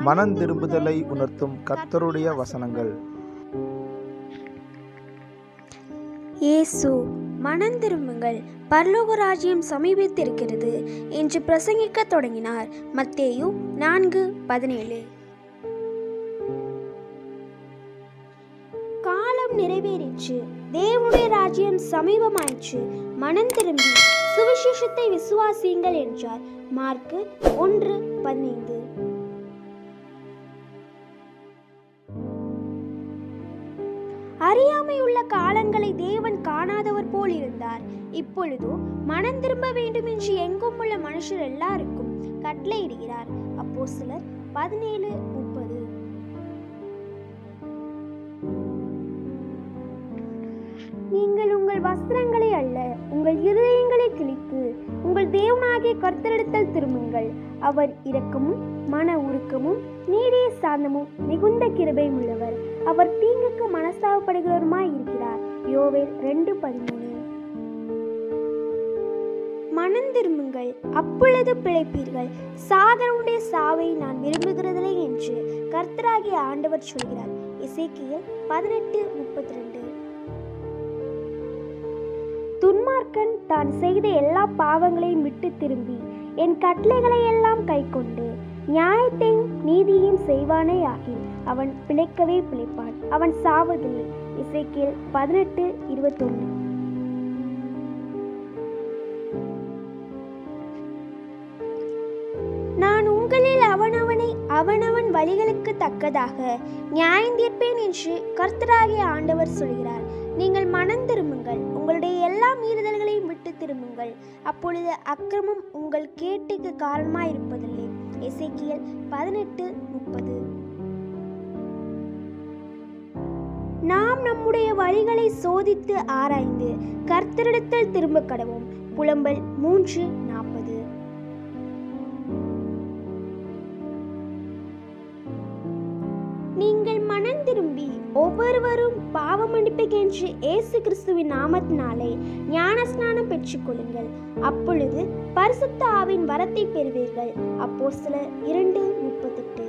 மனந்திரும்புதலை உணர்த்தும் கர்த்தருடைய வசனங்கள் இயேசு மனந்திரும்புங்கள் பரலோக ராஜ்யம் சமீபித்திருக்கிறது என்று பிரசங்கிக்கத் தொடங்கினார் மத்தேயு நான்கு பதினேழு காலம் நிறைவேறிற்று தேவனுடைய ராஜ்யம் சமீபமாயிற்று மனம் திரும்பி சுவிசேஷத்தை விசுவாசியுங்கள் என்றார் மார்க்கு ஒன்று பதினைந்து அறியாமையுள்ள காலங்களை தேவன் காணாதவர் போல் இருந்தார் இப்பொழுதோ மனம் திரும்ப வேண்டும் என்று எங்கும் உள்ள மனுஷர் எல்லாருக்கும் கட்டளையிடுகிறார் அப்போ சிலர் பதினேழு முப்பது நீங்கள் உங்கள் வஸ்திரங்களை அல்ல உங்கள் இருதயங்களை கிழித்து உங்கள் தேவனாகிய கர்த்தரிடத்தில் திரும்புங்கள் அவர் இரக்கமும் மன உருக்கமும் நீடிய சாந்தமும் மிகுந்த கிருபையும் உள்ளவர் அவர் தீங்குக்கு மனஸ்தாபப்படுகிறவருமாய் இருக்கிறார் யோவேல் ரெண்டு பதிமூணு மனம் திரும்புங்கள் அப்பொழுது பிழைப்பீர்கள் சாதனுடைய சாவை நான் விரும்புகிறதில்லை என்று கர்த்தராகிய ஆண்டவர் சொல்கிறார் இசைக்கியல் பதினெட்டு முப்பத்தி ரெண்டு துன்மார்க்கன் தான் செய்த எல்லா பாவங்களையும் விட்டு திரும்பி என் கட்டளைகளை எல்லாம் கைக்கொண்டு நியாயத்தையும் நீதியையும் செய்வானே ஆகில் அவன் பிழைக்கவே பிழைப்பான் அவன் சாவதில்லை இசைக்கியல் பதினெட்டு இருபத்தொன்று நான் உங்களில் அவனவனை அவனவன் வழிகளுக்கு தக்கதாக நியாயந்தீர்ப்பேன் என்று கர்த்தராகிய ஆண்டவர் சொல்கிறார் நீங்கள் மனம் திரும்புங்கள் உங்களுடைய எல்லா மீறுதல்களையும் விட்டு திரும்புங்கள் அப்பொழுது அக்கிரமம் உங்கள் கேட்டுக்கு காரணமாய் இருப்பதில்லை எசேக்கியல் பதினெட்டு முப்பது நாம் நம்முடைய வழிகளை சோதித்து ஆராய்ந்து கர்த்தரிடத்தில் திரும்ப கடவோம் புலம்பல் மூன்று நாற்பது நீங்கள் மனம் திரும்பி ஒவ்வொருவரும் பாவ மன்னிப்புக்கென்று இயேசு கிறிஸ்துவின் நாமத்தினாலே ஞானஸ்நானம் பெற்றுக்கொள்ளுங்கள் அப்பொழுது பரிசுத்த ஆவின் வரத்தை பெறுவீர்கள் அப்போ சிலர் இரண்டு முப்பத்தெட்டு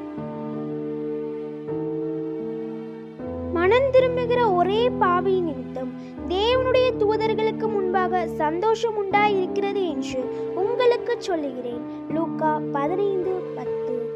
மனம் திரும்புகிற ஒரே பாவி நிமித்தம் தேவனுடைய தூதர்களுக்கு முன்பாக சந்தோஷம் உண்டாய் இருக்கிறது என்று உங்களுக்கு சொல்லுகிறேன் லூக்கா பதினைந்து பத்து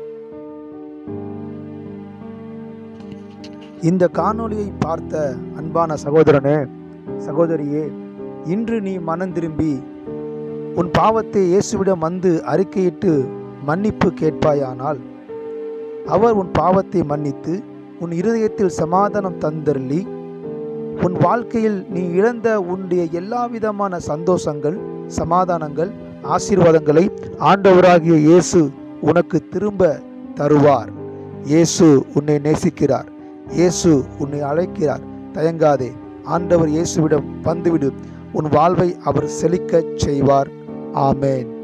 இந்த காணொளியை பார்த்த அன்பான சகோதரனே சகோதரியே இன்று நீ மனம் திரும்பி உன் பாவத்தை இயேசுவிடம் வந்து அறிக்கையிட்டு மன்னிப்பு கேட்பாயானால் அவர் உன் பாவத்தை மன்னித்து உன் இருதயத்தில் சமாதானம் தந்தருளி உன் வாழ்க்கையில் நீ இழந்த உன்னுடைய எல்லா விதமான சந்தோஷங்கள் சமாதானங்கள் ஆசீர்வாதங்களை ஆண்டவராகிய இயேசு உனக்கு திரும்ப தருவார் இயேசு உன்னை நேசிக்கிறார் இயேசு உன்னை அழைக்கிறார் தயங்காதே ஆண்டவர் இயேசுவிடம் வந்துவிடு உன் வாழ்வை அவர் செழிக்கச் செய்வார் ஆமேன்